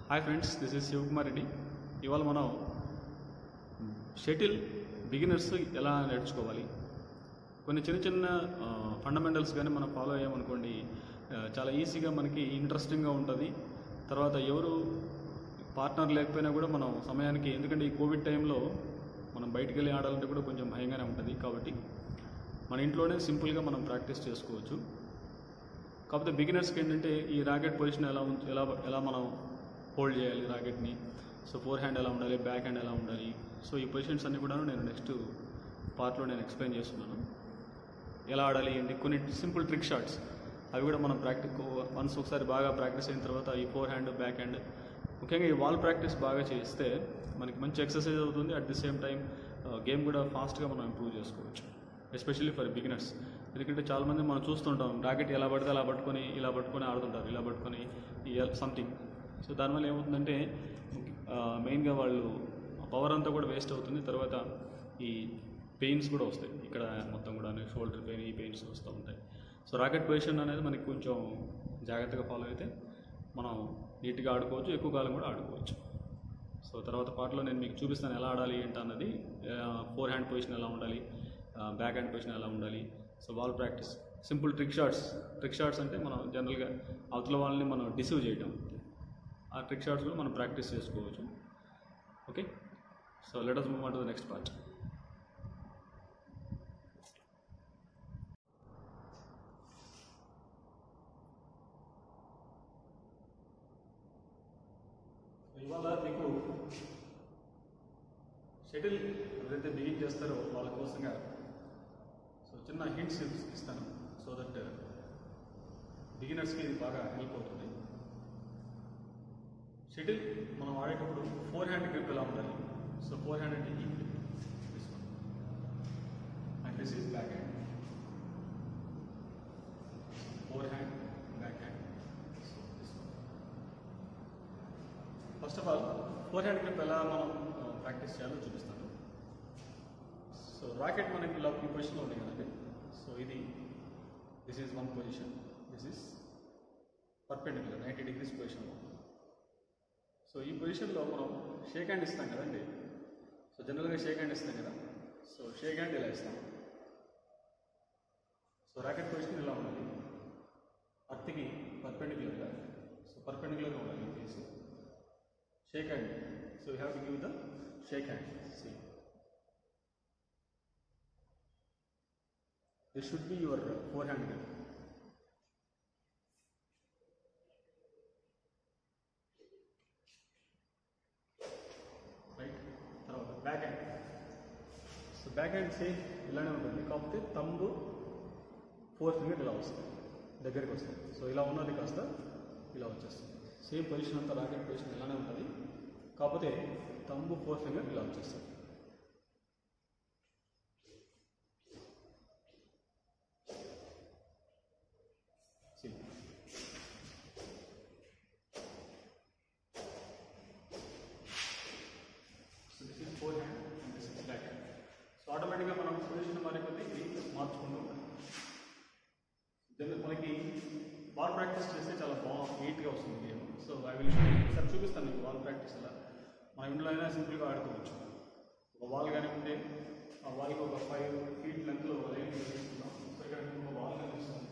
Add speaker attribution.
Speaker 1: Hi friends this is Shivakumar Reddy ఇవాళ మనం shuttle beginners ఎలా నేర్చుకోవాలి కొన్ని చిన్న చిన్న ఫండమెంటల్స్ కానీ మనం ఫాలో అయ్యామనుకోండి ఆ, చాలా ఈజీగా మనకి ఇంట్రెస్టింగ్గా ఉంటుంది తర్వాత ఎవరు పార్ట్నర్ లేకపోయినా కూడా మనం సమయానికి ఎందుకంటే ఈ కోవిడ్ టైంలో మనం బయటికి వెళ్ళి ఆడాలంటే కూడా కొంచెం భయంగానే ఉంటుంది కాబట్టి మన ఇంట్లోనే సింపుల్గా మనం ప్రాక్టీస్ చేసుకోవచ్చు కాకపోతే బిగినర్స్కి ఏంటంటే ఈ రాకెట్ పొజిషన్ ఎలా ఉంచ ఎలా ఎలా మనం హోల్డ్ చేయాలి రాకెట్ని సో ఫోర్ హ్యాండ్ ఎలా ఉండాలి బ్యాక్ హ్యాండ్ ఎలా ఉండాలి సో ఈ పొజిషన్స్ అన్నీ కూడా నేను నెక్స్ట్ పార్ట్లో నేను ఎక్స్ప్లెయిన్ చేస్తున్నాను ఎలా ఆడాలి ఏంటి కొన్ని సింపుల్ ట్రిక్ షాట్స్ అవి కూడా మనం ప్రాక్టీస్ వన్స్ ఒకసారి బాగా ప్రాక్టీస్ అయిన తర్వాత ఈ ఫోర్ హ్యాండ్ బ్యాక్ హ్యాండ్ ముఖ్యంగా ఈ వాల్ ప్రాక్టీస్ బాగా చేస్తే మనకి మంచి ఎక్సర్సైజ్ అవుతుంది at the same time game కూడా ఫాస్ట్గా మనం ఇంప్రూవ్ చేసుకోవచ్చు ఎస్పెషల్లీ ఫర్ బిగినర్స్ ఎందుకంటే చాలామంది మనం చూస్తుంటాం రాకెట్ ఎలా పడితే అలా పట్టుకొని ఇలా పట్టుకొని ఆడుతుంటారు ఇలా పట్టుకొని సంథింగ్ సో దానివల్ల ఏమవుతుందంటే మెయిన్గా వాళ్ళు పవర్ అంతా కూడా వేస్ట్ అవుతుంది తర్వాత ఈ పెయిన్స్ కూడా వస్తాయి ఇక్కడ మొత్తం కూడా షోల్డర్ పెయిన్ ఈ పెయిన్స్ వస్తూ ఉంటాయి సో రాకెట్ పొజిషన్ అనేది మనకి కొంచెం జాగ్రత్తగా ఫాలో అయితే మనం నీట్గా ఆడుకోవచ్చు ఎక్కువ కాలం కూడా ఆడుకోవచ్చు సో తర్వాత పాటలో నేను మీకు చూపిస్తాను ఎలా ఆడాలి ఏంటి అన్నది ఫోర్ హ్యాండ్ పొజిషన్ ఎలా ఉండాలి బ్యాక్ హ్యాండ్ పొజిషన్ ఎలా ఉండాలి so ball practice simple trick shots trick shots అంటే మనం జనరల్గా అవతల వాళ్ళని మనం డిసీవ్ చేయడం ఆ ట్రిక్ షాట్స్ కూడా మనం ప్రాక్టీస్ చేసుకోవచ్చు okay so let us move on to the next part ఇవాళ మీకు షటిల్ ఎవరైతే బిగిన్ చేస్తారో వాళ్ళ కోసంగా సో చిన్న హింట్స్ ఇస్తాను సో దట్ బిగినర్స్కి ఇది బాగా హెల్ప్ అవుతుంది షటిల్ మనం ఆడేటప్పుడు ఫోర్ హ్యాండ్ గ్రిప్ ఎలా ఉండాలి సో ఫోర్ హ్యాండ్ అంటే ఈ grip and this is backhand forehand backhand so this one first of all forehand grip ఎలా మనం ప్రాక్టీస్ చేయాలో చూపిస్తాను సో రాకెట్ మనకి ఇలా ఈ పొజిషన్లో ఉంది కదండి సో ఇది this is one position this is perpendicular ninety degrees పొజిషన్లో సో ఈ పొజిషన్లో మనం షేక్ హ్యాండ్ ఇస్తాం కదండి సో జనరల్గా షేక్ హ్యాండ్ ఇస్తాం కదా సో షేక్ హ్యాండ్ ఇలా ఇస్తాం సో రాకెట్ పొజిషన్ ఇలా ఉండాలి అర్త్కి పర్పెండిక్యులర్గా సో పర్పెండిక్యులర్గా ఉండాలి ఈ face shake hand. So you have to give the shake hand. See. This should be your forehand grip. Right తర్వాత backhand so backhand same ఇలానే ఉంటుంది కాకపోతే తంబు ఫోర్ ఫింగర్ ఇలా వస్తుంది దగ్గరికి వస్తుంది సో ఇలా ఉన్నది కాస్త ఇలా వచ్చేస్తుంది సేమ్ పొజిషన్ అంతా రాకెట్ పొజిషన్ ఇలానే ఉంటుంది కాకపోతే తంబు ఫోర్ ఫింగర్ ఇలా వచ్చేస్తుంది See. So this is forehand and this is backhand. So ఆటోమేటిక్గా మనం పొజిషన్ మారే కొద్దీ ఇది మార్చుకుంటూ ఉంటాం జనరల్ మనకి బాల్ ప్రాక్టీస్ చేస్తే చాలా బాగా నీట్గా వస్తుంది game so I will sir చూపిస్తాను మీకు బాల్ ప్రాక్టీస్ ఎలా మన ఇంట్లో అయినా సింపుల్గా ఆడుకోవచ్చు ఒక బాల్ కానీ ఉంటే ఆ బాల్కి ఒక ఫైవ్ ఫీట్ లెంత్లో లైన్ తీసుకుంటాం సో ఇక్కడ మీకు ఒక బాల్ కనిపిస్తుంది